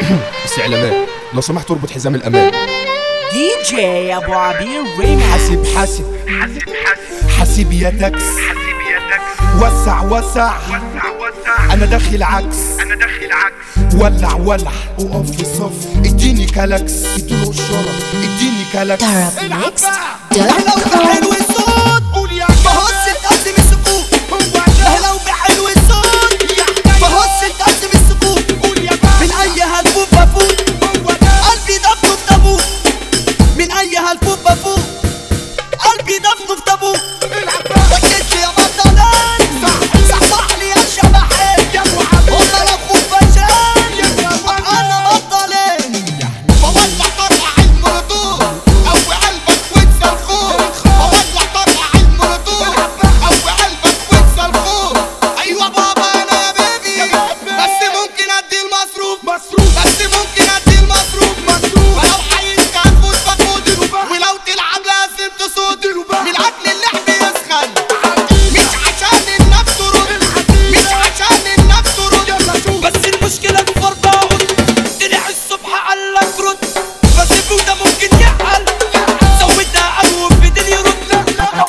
استعلامات لو سمحت اربط حزام الامان دي جي ابو عبير ريماكس حاسب حاسب حاسب حاسب حاسب يا تاكس حاسب يدك وسع وسع وسع وسع انا داخل عكس انا داخل عكس ولع ولع وقف في الصف اديني كلاكس اديله الشرف اديني كلاكس Arabnext.com حلو الصوت قول يا فهص القسم السقوط هو لو بحلو الصوت فهص القسم السقوط قول يا من اي هلفوف بفوت قلبي دفنه في تابوت من اي هلفوف بفوت قلبي دفنه في تابوت وجدت يا بطلان صحصح لي يا شبحين هما لفوف فشان انا بطلين بولع طرح المولوتوف او قلبك وانسى الخوف بولع طرح المولوتوف او قلبك وانسى الخوف ايوه بابا انا يا بيبي بس ممكن ادي المصروف مصروف بس ممكن ادي المصروف مصروف ولو عايز تفوت فخد ولو تلعب لازم تصد من اجل اللعب يسخن مش عشان النفس ترد مش عشان النفس ترد بس المشكلة في فرضاهم طلع الصبح قالك رد بس ده ممكن يعقل زودها قلوب بدل يرد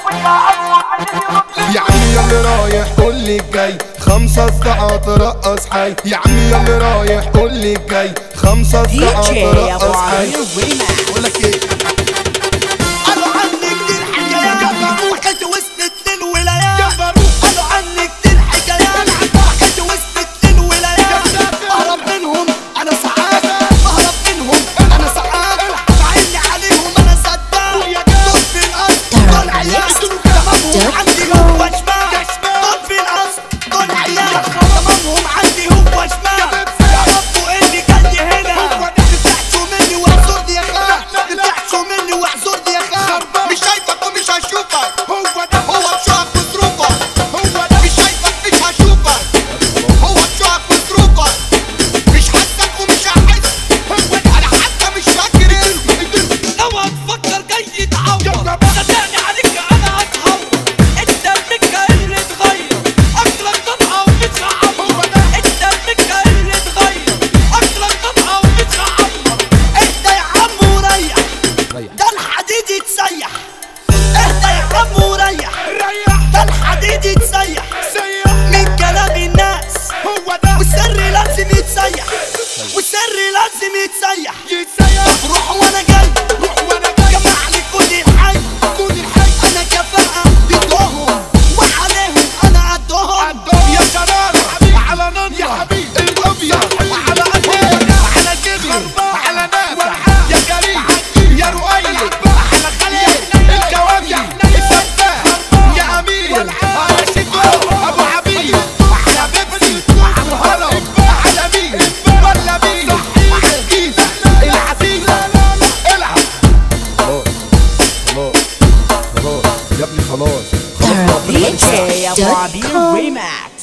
يا عمي يلي رايح قول لي الجاي خمسة صدقة ترقص حي يا عمي يلي رايح قول لي الجاي خمسة دي صدقة جي ابو ترقص حي عبير ريماكس بقول لك ايه قالوا عني كتير حكايات وحكيت وصلت للولايات جبروك قالوا عني كتير حكايات وحكيت وصلت للولايات اهرب منهم انا ساعات اهرب منهم انا ساعات بعيني عليهم انا سداد دول في الارض دول عيال تمامهم عندي هو شمال دول في الارض دول عيال تمامهم عندي هو شمال يعرفوا اني جاي هنا تفتحشوا مني واعذرني يا خال تفتحشوا مني واعذرني يا خال مش شايفك ومش هشوفك هو ده هو بشوفك وظروفك هو ده مش شايفك مش هشوفك هو بشوفك وظروفك مش حاسك ومش هحس انا حتى مش فاكر اسمك لو هتفكر جاي تعور صدقني عليك انا هتهور انت الدكه اللي اتغير اكلك طبعه ومتعور انت الدكه اللي اتغير اكلك طبعه ومتعور انت يا عم وريح ده الحديد يتسيح اهدى يا عم وريح ده الحديد يتسيح من كلام الناس هو ده والسر لازم يتسيح والسر لازم يتسيح يتسيح طب روح وانا جاي روح وانا جاي جمع لي كل الحي كون الحي انا كفاءة ضدهم وعليهم انا قدهم عندهم يا شرارة على نار يا حبيبي الابيض وعلى قلبي وعلى جبل وعلى ناس يا كريم يا رؤية على خليل الجوابي الفتاح يا امير على شدو ابو عبيد على بيبسي على الهرم على مين ولا مين على الكيس العزيز العب خلاص خلاص خلاص يا ابني خلاص خلاص ربنا دي جي ابو عبير Arabnext.com ريماكس